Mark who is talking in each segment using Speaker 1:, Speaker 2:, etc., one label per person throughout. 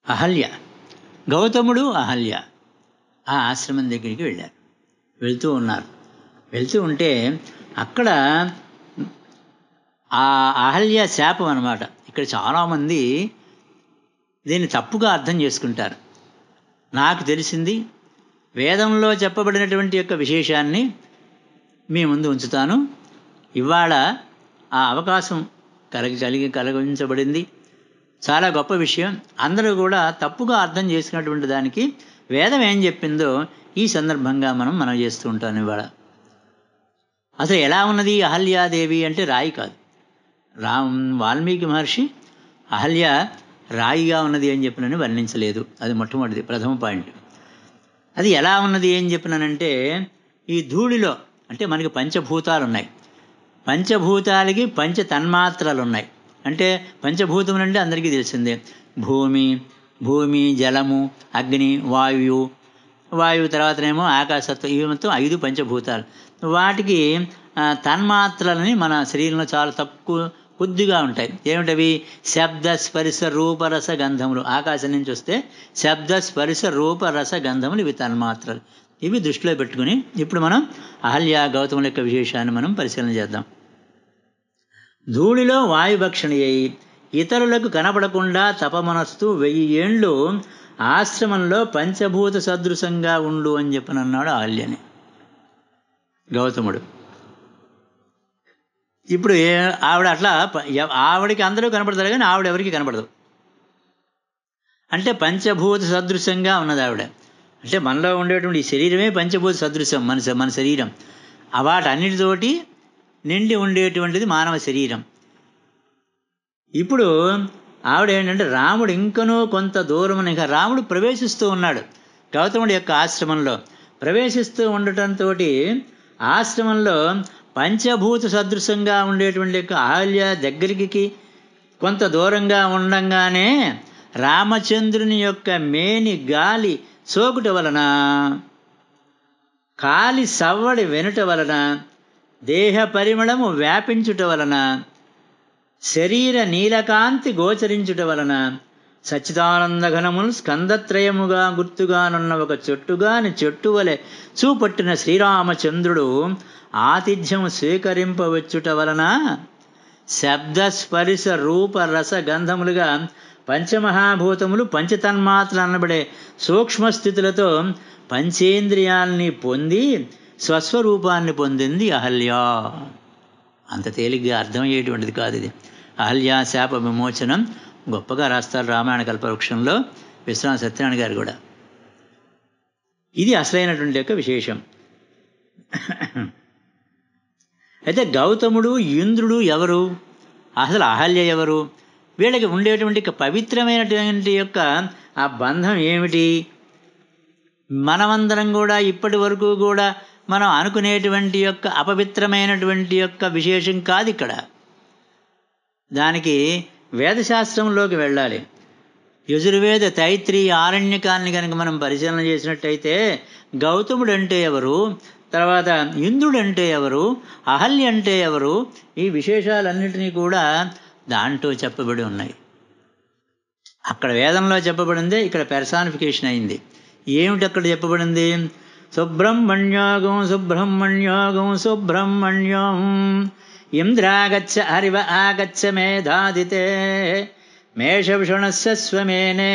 Speaker 1: అహల్య గౌతముడు అహల్య ఆ ఆశ్రమం దగ్గరికి వెళ్ళారు వెళ్తూ ఉన్నారు వెళ్తూ ఉంటే అక్కడ ఆ అహల్య శాపం అనమాట ఇక్కడ చాలామంది దీన్ని తప్పుగా అర్థం చేసుకుంటారు నాకు తెలిసింది వేదంలో చెప్పబడినటువంటి యొక్క విశేషాన్ని మీ ముందు ఉంచుతాను ఇవాళ ఆ అవకాశం కలగి కలిగి కలిగించబడింది చాలా గొప్ప విషయం అందరూ కూడా తప్పుగా అర్థం చేసుకున్నటువంటి దానికి వేదం ఏం చెప్పిందో ఈ సందర్భంగా మనం మనం చేస్తూ ఉంటాం ఇవాళ అసలు ఎలా ఉన్నది అహల్యాదేవి అంటే రాయి కాదు రామ్ వాల్మీకి మహర్షి అహల్య రాయిగా ఉన్నది అని చెప్పినని వర్ణించలేదు అది మొట్టమొదటిది ప్రథమ పాయింట్ అది ఎలా ఉన్నది ఏం చెప్పినానంటే ఈ ధూళిలో అంటే మనకి పంచభూతాలు ఉన్నాయి పంచభూతాలకి పంచ తన్మాత్రలు ఉన్నాయి అంటే పంచభూతం అంటే అందరికీ తెలిసిందే భూమి భూమి జలము అగ్ని వాయువు వాయువు తర్వాతనేమో ఆకాశత్వం ఇవి మొత్తం ఐదు పంచభూతాలు వాటికి ఆ, తన్మాత్రలని మన శరీరంలో చాలా తక్కువ కొద్దిగా ఉంటాయి ఏమిటవి శబ్ద స్పర్శ రూపరస గంధములు ఆకాశం నుంచి వస్తే శబ్ద స్పర్శ రూపరస గంధములు ఇవి తన్మాత్రలు ఇవి దృష్టిలో పెట్టుకుని ఇప్పుడు మనం అహల్య గౌతముల యొక్క విశేషాన్ని మనం పరిశీలన చేద్దాం ధూళిలో వాయుభక్షణ అయి ఇతరులకు కనపడకుండా తపమనస్తూ వెయ్యి ఏండ్లు ఆశ్రమంలో పంచభూత సదృశంగా ఉండు అని చెప్పనన్నాడు అహల్యని గౌతముడు ఇప్పుడు ఏ ఆవిడ అట్లా ప- ఎవ- ఆవిడకి అందరూ కనపడతారు కానీ ఆవిడ ఎవరికి కనపడదు అంటే పంచభూత సదృశంగా ఉన్నది ఆవిడ అంటే మనలో ఉండేటువంటి ఈ శరీరమే పంచభూత సదృశం మన శ- మన శరీరం ఆ వాటన్నిటితోటి నిండి ఉండేటువంటిది మానవ శరీరం ఇప్పుడు ఆవిడ ఏంటంటే రాముడు ఇంకనూ కొంత దూరం ఇంకా రాముడు ప్రవేశిస్తూ ఉన్నాడు గౌతముడి యొక్క ఆశ్రమంలో ప్రవేశిస్తూ ఉండటంతో ఆశ్రమంలో పంచభూత సదృశంగా ఉండేటువంటి యొక్క ఆల్య దగ్గరికి కొంత దూరంగా ఉండంగానే రామచంద్రుని యొక్క మేని గాలి సోకుట వలన కాలి సవ్వడి వెనుట వలన దేహ పరిమళము వ్యాపించుట వలన శరీర నీలకాంతి గోచరించుట వలన సచ్చిదానంద ఘనములు స్కందత్రయముగా గుర్తుగానున్న ఒక చెట్టుగాని చెట్టు వలె చూపట్టిన శ్రీరామచంద్రుడు ఆతిథ్యము స్వీకరింపవచ్చుట వలన శబ్ద స్పరిశ రూప రస గంధములుగా పంచమహాభూతములు పంచతన్మాత్రలు అనబడే సూక్ష్మ స్థితులతో పంచేంద్రియాల్ని పొంది స్వస్వరూపాన్ని పొందింది అహల్య అంత తేలిగ్గా అర్థమయ్యేటువంటిది కాదు ఇది అహల్య శాప విమోచనం గొప్పగా రాస్తారు రామాయణ కల్పవృక్షంలో విశ్వనాథ సత్యనారాయణ గారు కూడా ఇది అసలైనటువంటి యొక్క విశేషం అయితే గౌతముడు ఇంద్రుడు ఎవరు అసలు అహల్య ఎవరు వీళ్ళకి ఉండేటువంటి ఒక పవిత్రమైనటువంటి యొక్క ఆ బంధం ఏమిటి మనమందరం కూడా ఇప్పటి వరకు కూడా మనం అనుకునేటువంటి యొక్క అపవిత్రమైనటువంటి యొక్క విశేషం కాదు ఇక్కడ దానికి వేదశాస్త్రంలోకి వెళ్ళాలి యజుర్వేద తైత్రి ఆరణ్యకాన్ని కనుక మనం పరిశీలన చేసినట్టయితే గౌతముడు అంటే ఎవరు తర్వాత ఇంద్రుడు అంటే ఎవరు అహల్య అంటే ఎవరు ఈ విశేషాలన్నింటినీ కూడా దాంట్లో చెప్పబడి ఉన్నాయి అక్కడ వేదంలో చెప్పబడిందే ఇక్కడ పెర్సానిఫికేషన్ అయింది ఏమిటి అక్కడ చెప్పబడింది సుబ్రహ్మణ్యోగం సుబ్రహ్మణ్యోగం సుబ్రహ్మణ్యం ఇంద్రాగచ్చ హరివ ఆగచ్చ మేధాదితే మేషభుషణస్య స్వమేనే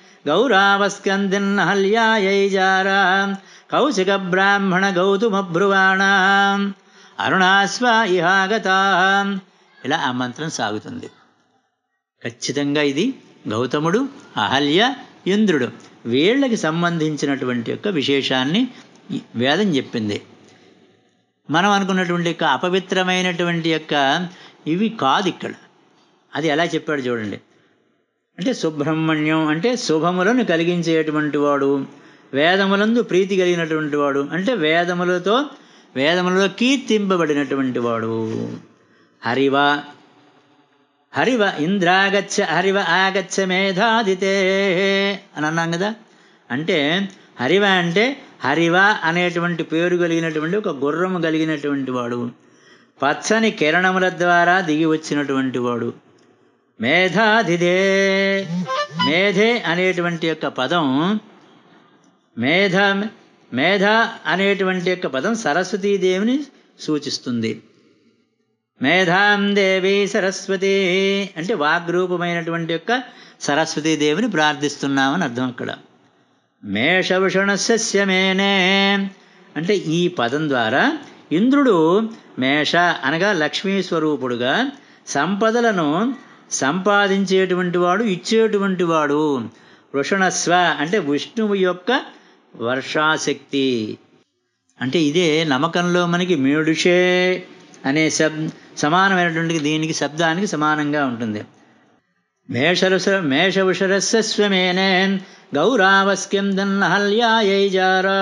Speaker 1: గౌరావస్కందిన్నహల్యాయైజారా కౌశిక బ్రాహ్మణ గౌతమభ్రువాణ అరుణాస్వ ఇహాగతా ఇలా ఆ మంత్రం సాగుతుంది ఖచ్చితంగా ఇది గౌతముడు అహల్య ఇంద్రుడు వీళ్ళకి సంబంధించినటువంటి యొక్క విశేషాన్ని ఈ వేదం చెప్పింది మనం అనుకున్నటువంటి యొక్క అపవిత్రమైనటువంటి యొక్క ఇవి కాదు ఇక్కడ అది ఎలా చెప్పాడు చూడండి అంటే సుబ్రహ్మణ్యం అంటే శుభములను కలిగించేటువంటి వాడు వేదములందు ప్రీతి కలిగినటువంటి వాడు అంటే వేదములతో వేదములలో కీర్తింపబడినటువంటి వాడు హరివ హరివ ఇంద్రాగచ్చ హరివ ఆగచ్చ మేధాదితే అని అన్నాం కదా అంటే హరివ అంటే హరివ అనేటువంటి పేరు కలిగినటువంటి ఒక గుర్రము కలిగినటువంటి వాడు పచ్చని కిరణముల ద్వారా దిగి వచ్చినటువంటి వాడు మేధాదిదే మేధే అనేటువంటి యొక్క పదం మేధ మేధ అనేటువంటి యొక్క పదం సరస్వతీదేవిని సూచిస్తుంది మేధాం దేవి సరస్వతి అంటే వాగ్రూపమైనటువంటి యొక్క సరస్వతీదేవిని ప్రార్థిస్తున్నామని అర్థం అక్కడ మేషభుషణస్య మేనే అంటే ఈ పదం ద్వారా ఇంద్రుడు మేష అనగా లక్ష్మీ స్వరూపుడుగా సంపదలను సంపాదించేటువంటి వాడు ఇచ్చేటువంటి వాడు వృషణస్వ అంటే విష్ణువు యొక్క వర్షాశక్తి అంటే ఇదే నమ్మకంలో మనకి మేడుషే అనే శబ్ సమానమైనటువంటి దీనికి శబ్దానికి సమానంగా ఉంటుంది మేషరుస మేషవృషరస్వమేనే గౌరావస్క్యం దన్నహల్యాయైజారా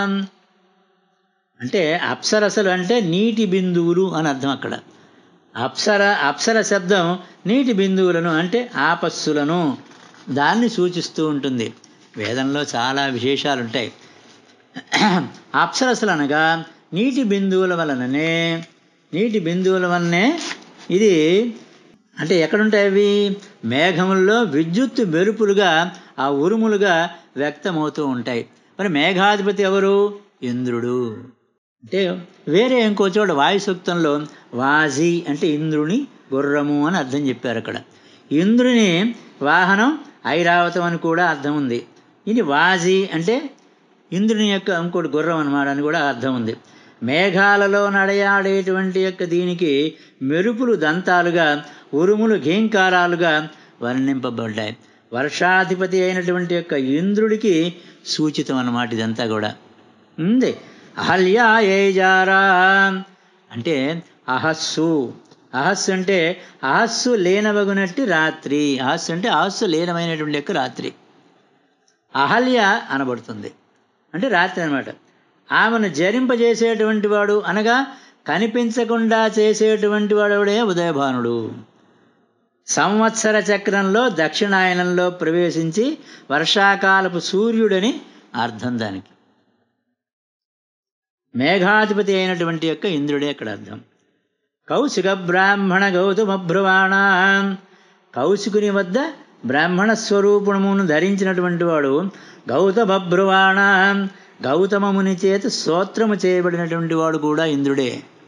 Speaker 1: అంటే అప్సరసలు అంటే నీటి బిందువులు అని అర్థం అక్కడ అప్సర అప్సర శబ్దం నీటి బిందువులను అంటే ఆపస్సులను దాన్ని సూచిస్తూ ఉంటుంది వేదంలో చాలా విశేషాలు ఉంటాయి అప్సరసలు అనగా నీటి బిందువుల వలననే నీటి బిందువుల వలనే ఇది అంటే ఎక్కడుంటాయి అవి మేఘముల్లో విద్యుత్ మెరుపులుగా ఆ ఉరుములుగా వ్యక్తమవుతూ ఉంటాయి మరి మేఘాధిపతి ఎవరు ఇంద్రుడు అంటే వేరే ఇంకో చోట వాయుసూక్తంలో వాజి అంటే ఇంద్రుని గుర్రము అని అర్థం చెప్పారు అక్కడ ఇంద్రుని వాహనం ఐరావతం అని కూడా అర్థం ఉంది ఇది వాజి అంటే ఇంద్రుని యొక్క ఇంకోటి గుర్రం అనమాట అని కూడా అర్థం ఉంది మేఘాలలో నడయాడేటువంటి యొక్క దీనికి మెరుపులు దంతాలుగా ఉరుములు ఘీంకారాలుగా వర్ణింపబడ్డాయి వర్షాధిపతి అయినటువంటి యొక్క ఇంద్రుడికి సూచితం అన్నమాట ఇదంతా కూడా ఉంది అహల్యా ఏజారా అంటే అహస్సు అహస్సు అంటే అహస్సు లేనవగునట్టి రాత్రి అహస్సు అంటే అహస్సు లేనమైనటువంటి యొక్క రాత్రి అహల్య అనబడుతుంది అంటే రాత్రి అనమాట ఆమెను జరింపజేసేటువంటి వాడు అనగా కనిపించకుండా చేసేటువంటి వాడుడే ఉదయభానుడు సంవత్సర చక్రంలో దక్షిణాయనంలో ప్రవేశించి వర్షాకాలపు సూర్యుడని అర్థం దానికి మేఘాధిపతి అయినటువంటి యొక్క ఇంద్రుడే అక్కడ అర్థం కౌశిక బ్రాహ్మణ గౌతమ భ్రువాణ కౌశికుని వద్ద బ్రాహ్మణ స్వరూపమును ధరించినటువంటి వాడు గౌతమ భ్రువాణ గౌతమముని చేత స్తోత్రము చేయబడినటువంటి వాడు కూడా ఇంద్రుడే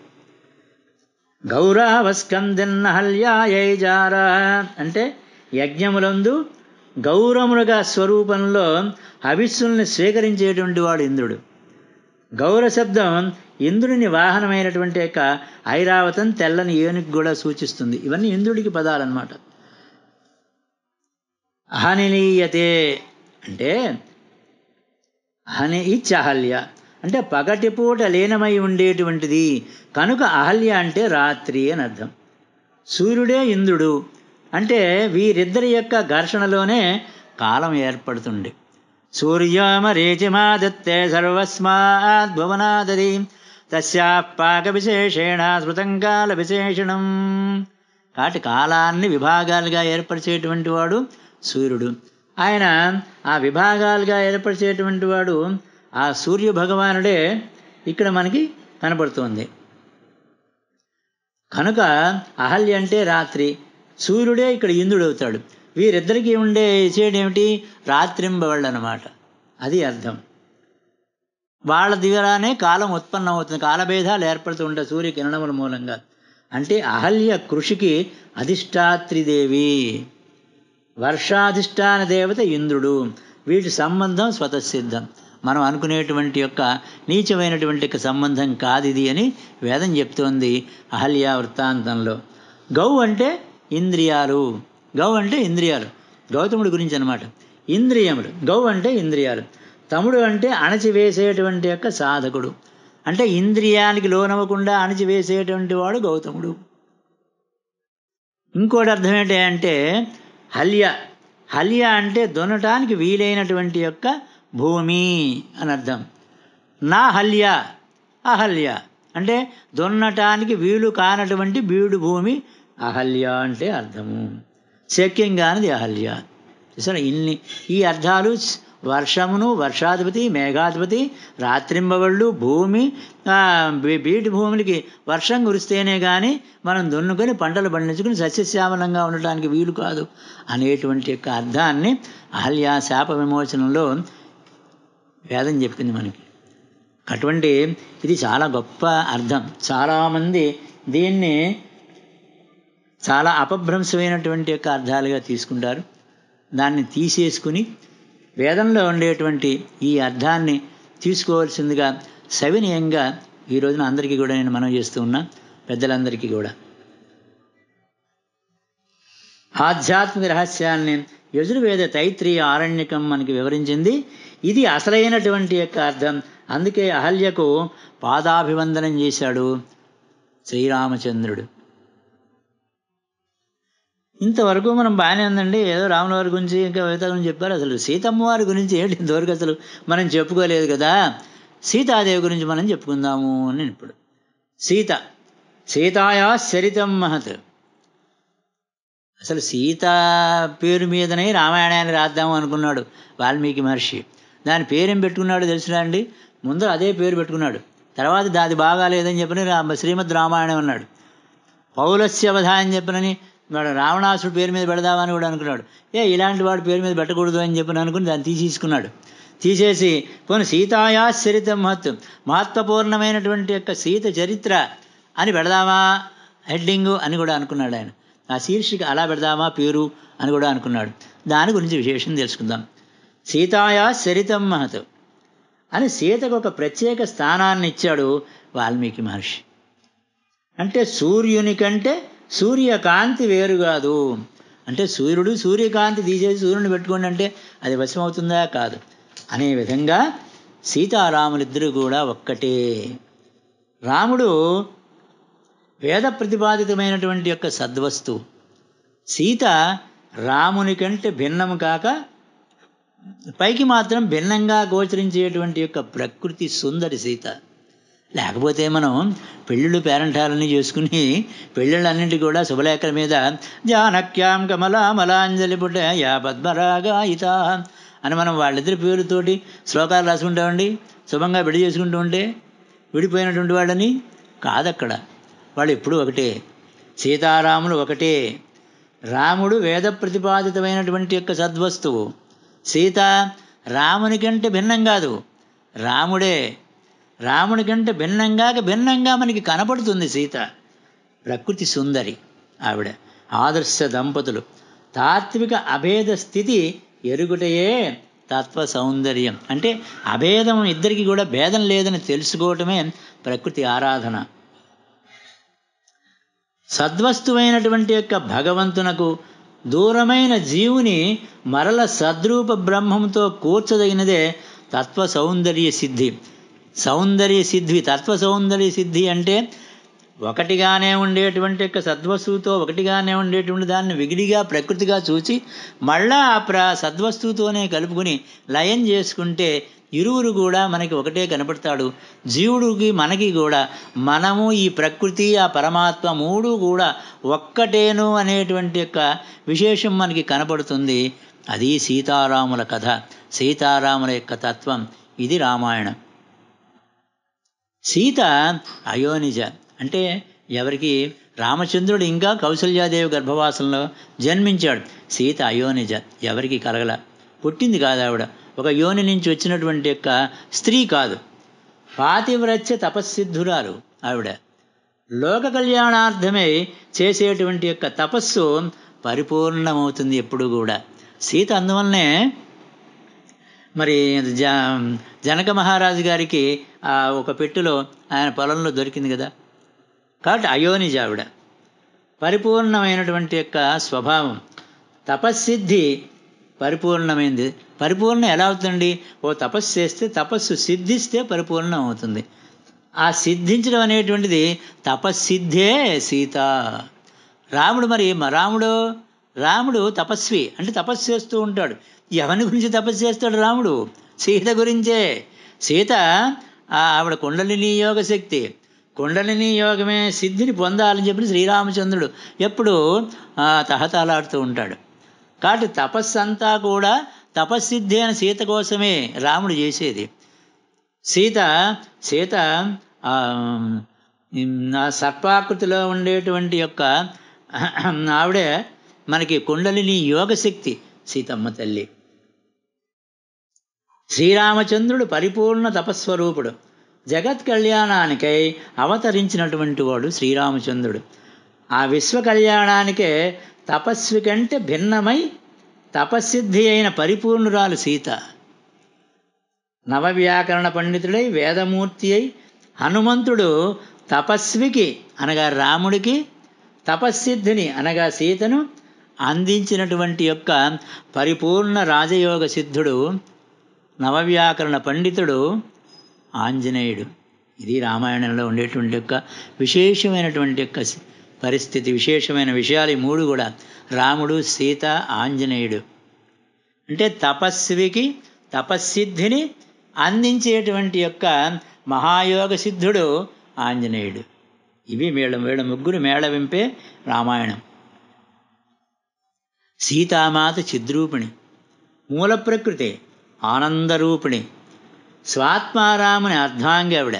Speaker 1: గౌరవస్కందన్నహల్యాయైజారా అంటే యజ్ఞములందు గౌరములుగా స్వరూపంలో హవిస్సుల్ని స్వీకరించేటువంటి వాడు ఇంద్రుడు గౌర శబ్దం ఇంద్రుని వాహనమైనటువంటి యొక్క ఐరావతం తెల్లని ఏనుగు కూడా సూచిస్తుంది ఇవన్నీ ఇంద్రుడికి పదాలన్నమాట అహనిలీయతే అంటే హని ఇచ్చ అహల్య అంటే పగటిపూట లీనమై ఉండేటువంటిది కనుక అహల్య అంటే రాత్రి అని అర్థం సూర్యుడే ఇంద్రుడు అంటే వీరిద్దరి యొక్క ఘర్షణలోనే కాలం ఏర్పడుతుంది సూర్యమరీచిమాదత్తే సర్వస్మాత్ భువనాదది తస్యా పాక విశేషేణ స్మృతం కాల విశేషణం కాటి కాలాన్ని విభాగాలుగా ఏర్పరిచేటువంటి వాడు సూర్యుడు ఆయన ఆ విభాగాలుగా ఏర్పరిచేటువంటి వాడు ఆ సూర్య భగవానుడే ఇక్కడ మనకి కనపడుతోంది కనుక అహల్య అంటే రాత్రి సూర్యుడే ఇక్కడ ఇంద్రుడు అవుతాడు వీరిద్దరికీ ఉండే చేయడం ఏమిటి రాత్రింబవళ్ళు అనమాట అది అర్థం వాళ్ళ దిగరానే కాలం ఉత్పన్నం అవుతుంది కాలభేదాలు ఏర్పడుతూ ఉంటాయి సూర్యకిరణముల మూలంగా అంటే అహల్య కృషికి అధిష్టాత్రిదేవి వర్షాధిష్టాన దేవత ఇంద్రుడు వీటి సంబంధం స్వతసిద్ధం మనం అనుకునేటువంటి యొక్క నీచమైనటువంటి యొక్క సంబంధం కాదు ఇది అని వేదం చెప్తోంది అహల్య వృత్తాంతంలో గౌ అంటే ఇంద్రియాలు గౌ అంటే ఇంద్రియాలు గౌతముడి గురించి అనమాట ఇంద్రియములు గౌ అంటే ఇంద్రియాలు తముడు అంటే అణచివేసేటువంటి యొక్క సాధకుడు అంటే ఇంద్రియానికి లోనవ్వకుండా అణచివేసేటువంటి వాడు గౌతముడు ఇంకోటి అర్థం ఏంటి అంటే హల్య హల్య అంటే దున్నటానికి వీలైనటువంటి యొక్క భూమి అని అర్థం నా హల్య అహల్య అంటే దున్నటానికి వీలు కానటువంటి బీడు భూమి అహల్య అంటే అర్థము శక్యం కానిది అహల్య చూసారా ఇన్ని ఈ అర్థాలు వర్షమును వర్షాధిపతి మేఘాధిపతి రాత్రింబవళ్ళు భూమి ఆ, బీ- బీటి భూములకి వర్షం కురిస్తేనే కానీ మనం దున్నుకొని పంటలు పండించుకుని సస్యశ్యామలంగా ఉండటానికి వీలు కాదు అనేటువంటి యొక్క అర్థాన్ని అహల్య శాప విమోచనంలో వేదం చెప్పింది మనకి అటువంటి ఇది చాలా గొప్ప అర్థం చాలామంది దీన్ని చాలా అపభ్రంశమైనటువంటి యొక్క అర్థాలుగా తీసుకుంటారు దాన్ని తీసేసుకుని వేదంలో ఉండేటువంటి ఈ అర్థాన్ని తీసుకోవాల్సిందిగా సవినయంగా ఈ రోజున అందరికీ కూడా నేను మనం చేస్తూ ఉన్నా పెద్దలందరికీ కూడా ఆధ్యాత్మిక రహస్యాల్ని యజుర్వేద తైత్రీయ ఆరణ్యకం మనకి వివరించింది ఇది అసలైనటువంటి యొక్క అర్థం అందుకే అహల్యకు పాదాభివందనం చేశాడు శ్రీరామచంద్రుడు ఇంతవరకు మనం బాగానే ఉందండి ఏదో రాముల వారి గురించి ఇంకా మిగతా గురించి చెప్పారు అసలు సీతమ్మ వారి గురించి ఏంటి ఇంతవరకు అసలు మనం చెప్పుకోలేదు కదా సీతాదేవి గురించి మనం చెప్పుకుందాము అని ఇప్పుడు సీత సీతాయా చరితం మహత్ అసలు సీత పేరు మీదనే రామాయణాన్ని రాద్దాము అనుకున్నాడు వాల్మీకి మహర్షి దాని పేరేం పెట్టుకున్నాడు తెలుసునా అండి ముందు అదే పేరు పెట్టుకున్నాడు తర్వాత దాది బాగాలేదని చెప్పని రా- శ్రీమద్ రామాయణం అన్నాడు పౌలస్య వధ అని చెప్పనని వాడు రావణాసుడు పేరు మీద పెడదామని కూడా అనుకున్నాడు ఏ ఇలాంటి వాడి పేరు మీద పెట్టకూడదు అని చెప్పని అనుకుని దాన్ని తీసేసుకున్నాడు తీసేసి పోనీ సీతాయా చరితం మహత్ మహత్వపూర్ణమైనటువంటి యొక్క సీత చరిత్ర అని పెడదామా హెడ్డింగు అని కూడా అనుకున్నాడు ఆయన ఆ శీర్షిక అలా పెడదామా పేరు అని కూడా అనుకున్నాడు దాని గురించి విశేషం తెలుసుకుందాం సీతాయా చరితం మహత్ అని సీతకు ఒక ప్రత్యేక స్థానాన్ని ఇచ్చాడు వాల్మీకి మహర్షి అంటే సూర్యుని కంటే సూర్యకాంతి వేరు కాదు అంటే సూర్యుడు సూర్యకాంతి తీసేసి సూర్యుని పెట్టుకోండి అంటే అది వశమవుతుందా కాదు అనే విధంగా సీతారాములిద్దరూ కూడా ఒక్కటే రాముడు వేద ప్రతిపాదితమైనటువంటి యొక్క సద్వస్తువు సీత రాముని కంటే భిన్నము కాక పైకి మాత్రం భిన్నంగా గోచరించేటువంటి యొక్క ప్రకృతి సుందరి సీత లేకపోతే మనం పెళ్ళిళ్ళు పేరంటాలన్నీ చేసుకుని పెళ్ళిళ్ళన్నింటి కూడా శుభలేఖల మీద జానక్యాం కమలామలాంజలి పుట్ట యా పద్మరాగాయిత అని మనం వాళ్ళిద్దరి పేరుతోటి శ్లోకాలు రాసుకుంటామండి శుభంగా పెళ్లి చేసుకుంటూ ఉంటే విడిపోయినటువంటి వాళ్ళని కాదక్కడ వాళ్ళు ఎప్పుడూ ఒకటే సీతారాములు ఒకటే రాముడు వేద ప్రతిపాదితమైనటువంటి యొక్క సద్వస్తువు సీత రాముని కంటే భిన్నం కాదు రాముడే రాముని కంటే భిన్నంగా భిన్నంగా మనకి కనపడుతుంది సీత ప్రకృతి సుందరి ఆవిడ ఆదర్శ దంపతులు తాత్విక అభేద స్థితి ఎరుగుటయే తత్వ సౌందర్యం అంటే అభేదం ఇద్దరికి కూడా భేదం లేదని తెలుసుకోవటమే ప్రకృతి ఆరాధన సద్వస్తువైనటువంటి యొక్క భగవంతునకు దూరమైన జీవుని మరల సద్రూప బ్రహ్మంతో కూర్చదగినదే తత్వ సౌందర్య సిద్ధి సౌందర్య సిద్ధి తత్వ సౌందర్య సిద్ధి అంటే ఒకటిగానే ఉండేటువంటి యొక్క సద్వస్తువుతో ఒకటిగానే ఉండేటువంటి దాన్ని విగిడిగా ప్రకృతిగా చూసి మళ్ళా ఆ ప్ర సద్వస్తువుతోనే కలుపుకుని లయం చేసుకుంటే ఇరువురు కూడా మనకి ఒకటే కనపడతాడు జీవుడికి మనకి కూడా మనము ఈ ప్రకృతి ఆ పరమాత్మ మూడు కూడా ఒక్కటేను అనేటువంటి యొక్క విశేషం మనకి కనపడుతుంది అది సీతారాముల కథ సీతారాముల యొక్క తత్వం ఇది రామాయణం సీత అయోనిజ అంటే ఎవరికి రామచంద్రుడు ఇంకా కౌసల్యాదేవి గర్భవాసంలో జన్మించాడు సీత అయోనిజ ఎవరికి కలగల పుట్టింది కాదు ఆవిడ ఒక యోని నుంచి వచ్చినటువంటి యొక్క స్త్రీ కాదు పాతివ్రత్య తపస్సిద్ధురాలు ఆవిడ లోక కళ్యాణార్థమే చేసేటువంటి యొక్క తపస్సు పరిపూర్ణమవుతుంది ఎప్పుడు కూడా సీత అందువల్లనే మరి జ జనక మహారాజు గారికి ఆ ఒక పెట్టెలో ఆయన పొలంలో దొరికింది కదా కాబట్టి అయోనిజ ఆవిడ పరిపూర్ణమైనటువంటి యొక్క స్వభావం తపస్సిద్ధి పరిపూర్ణమైంది పరిపూర్ణం ఎలా అవుతుంది ఓ తపస్సు చేస్తే తపస్సు సిద్ధిస్తే పరిపూర్ణం అవుతుంది ఆ సిద్ధించడం అనేటువంటిది తపస్సిద్ధే సీత రాముడు మరి మ- రాముడు రాముడు తపస్వి అంటే తపస్సు చేస్తూ ఉంటాడు ఎవరి గురించి తపస్సు చేస్తాడు రాముడు సీత గురించే సీత ఆ ఆవిడ కుండలిని యోగ శక్తి కుండలిని యోగమే సిద్ధిని పొందాలని చెప్పి శ్రీరామచంద్రుడు ఎప్పుడు ఆ, తహతలాడుతూ ఉంటాడు కాబట్టి తపస్సు అంతా కూడా తపస్సిద్ధి అని సీత కోసమే రాముడు చేసేది సీత సీత ఆ, ఆ సర్పాకృతిలో ఉండేటువంటి యొక్క ఆవిడే మనకి కుండలిని యోగశక్తి సీతమ్మ తల్లి శ్రీరామచంద్రుడు పరిపూర్ణ తపస్వరూపుడు జగత్ కళ్యాణానికై అవతరించినటువంటి వాడు శ్రీరామచంద్రుడు ఆ విశ్వ కళ్యాణానికే తపస్వి కంటే భిన్నమై తపస్సిద్ధి అయిన పరిపూర్ణురాలు సీత నవవ్యాకరణ పండితుడై వేదమూర్తి అయి హనుమంతుడు తపస్వికి అనగా రాముడికి తపస్సిద్ధిని అనగా సీతను అందించినటువంటి యొక్క పరిపూర్ణ రాజయోగ సిద్ధుడు నవవ్యాకరణ పండితుడు ఆంజనేయుడు ఇది రామాయణంలో ఉండేటువంటి యొక్క విశేషమైనటువంటి యొక్క సి- పరిస్థితి విశేషమైన విషయాలు ఈ మూడు కూడా రాముడు సీత ఆంజనేయుడు అంటే తపస్వికి తపస్సిద్ధిని అందించేటువంటి యొక్క మహాయోగ సిద్ధుడు ఆంజనేయుడు ఇవి వీళ్ళ వీళ్ళ ముగ్గురు మేళవింపే రామాయణం సీతామాత చిద్రూపిణి మూల ప్రకృతి ఆనందరూపిణి స్వాత్మారాముని అర్ధాంగి ఆవిడ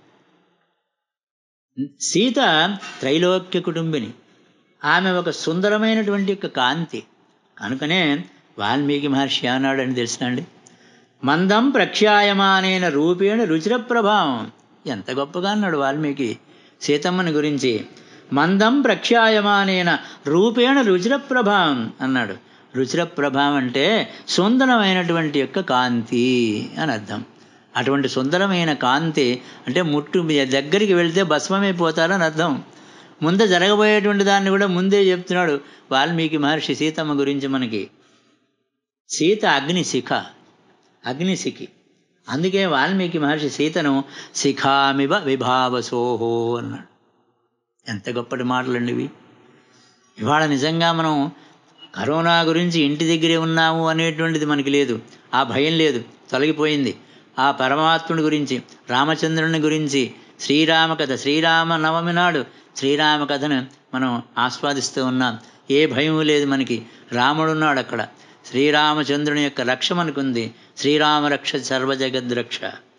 Speaker 1: సీత త్రైలోక్య కుటుంబిని ఆమె ఒక సుందరమైనటువంటి యొక్క కాంతి కనుకనే వాల్మీకి మహర్షి అన్నాడని తెలుసునండి మందం ప్రఖ్యాయమానైన రూపేణ రుచిర ప్రభావం ఎంత గొప్పగా అన్నాడు వాల్మీకి సీతమ్మని గురించి మందం ప్రఖ్యాయమానైన రూపేణ రుచిర ప్రభావం అన్నాడు రుచిర ప్రభావం అంటే సుందరమైనటువంటి యొక్క కాంతి అని అర్థం అటువంటి సుందరమైన కాంతి అంటే ముట్టు మీ దగ్గరికి వెళ్తే భస్మమైపోతారని అర్థం ముందే జరగబోయేటువంటి దాన్ని కూడా ముందే చెప్తున్నాడు వాల్మీకి మహర్షి సీతమ్మ గురించి మనకి సీత అగ్నిశిఖ అగ్నిశిఖి అందుకే వాల్మీకి మహర్షి సీతను శిఖామివ విభావసోహో అన్నాడు ఎంత గొప్పటి మాటలండి ఇవి ఇవాళ నిజంగా మనం కరోనా గురించి ఇంటి దగ్గరే ఉన్నాము అనేటువంటిది మనకి లేదు ఆ భయం లేదు తొలగిపోయింది ఆ పరమాత్ముడి గురించి రామచంద్రుని గురించి శ్రీరామ కథ శ్రీరామ నవమి నాడు శ్రీరామ కథను మనం ఆస్వాదిస్తూ ఉన్నాం ఏ భయం లేదు మనకి రాముడున్నాడు అక్కడ శ్రీరామచంద్రుని యొక్క రక్ష మనకుంది శ్రీరామ రక్ష సర్వజగద్రక్ష